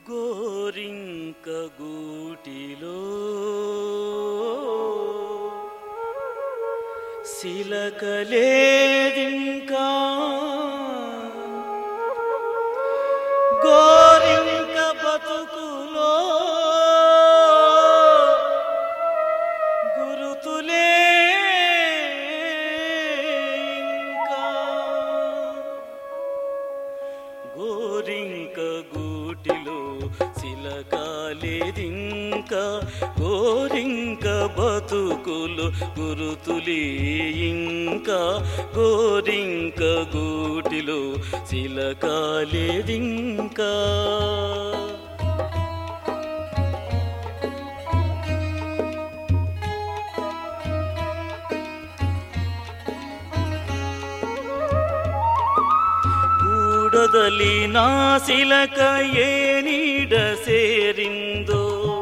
గోరింక గూటిలో సిలకలేదింకా గోరింక బతుకులో గురుతులే ఇంకా గోరింక గూటిలో సిలకాలేదింక గోరింక బతుకులు గురుతులే ఇంకా గోరింక గూటిలో సిలకాలేదింకా ಗೂಡದಲ್ಲಿ ನಾಸಿಲಕ ಏನೀಡ ಸೇರಿಂದೋ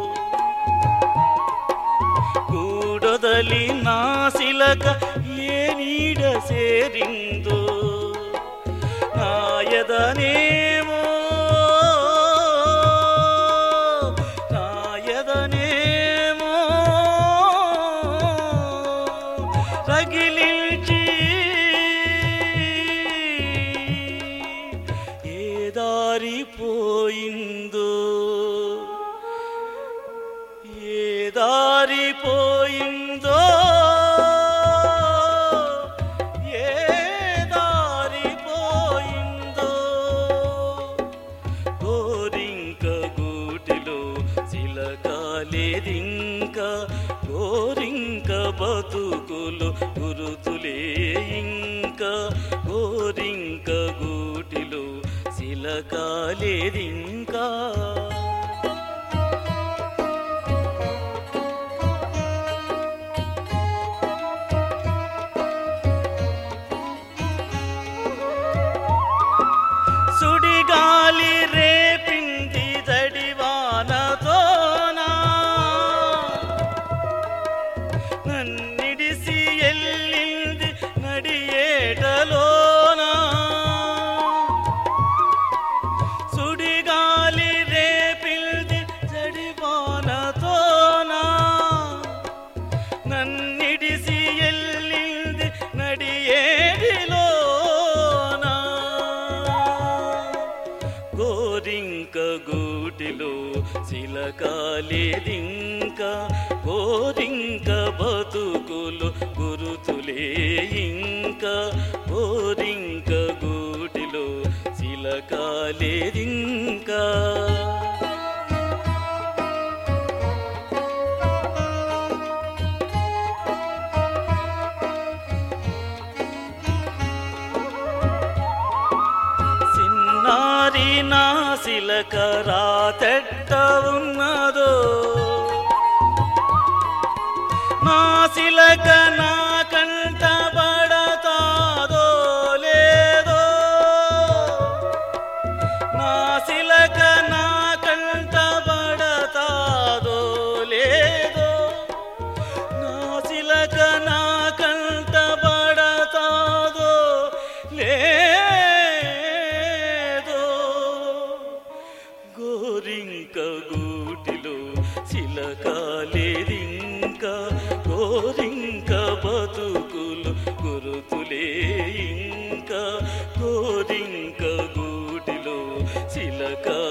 ಗೂಡದಲ್ಲಿ ನಾಸಿಲಕ ಏನೀಡ ಸೇರಿಂದೋ ನಾಯದನೇಮೋ నాయదనేమో రగిలించి ఏ దారిపోయిందో ఏ దారిపోయిందో ఏ దారిపోయిందో గోరింక గూటిలో చిలకాలేదింక గోరింక బతుకులు గురుతులే ఇంకా గోరింక గూటిలో చిలకాలేదింకా సుడిగాలి రేపింది దడివానతోనా నన్నిడిసి ఎల్లింది నడియేటలోనా సుడిగాలి రేపింది జడివానతోనా నన్నిడిసి ఎల్లింది నడియేడిలోనా గోరింక గూటిలో చిలకాలేదింక గోరింక బతుకులు గురుతులే ఇంకా గోరింక గూటిలో చిలకాలేదింకా సిన్నారి నాసిలక రాతెట్ట ఉన్నదో నాసిలక నా కంట పడతాదో లేదో నాసిలక నా కంట పడతాదో లేదో నాసిలక నా కంట పడతాదో లేదో గోరింక గూటిలో చిలకాలేదింక గోరింక బతుకులు గురుతులే ఇంకా గోరింక గూటిలో చిలకా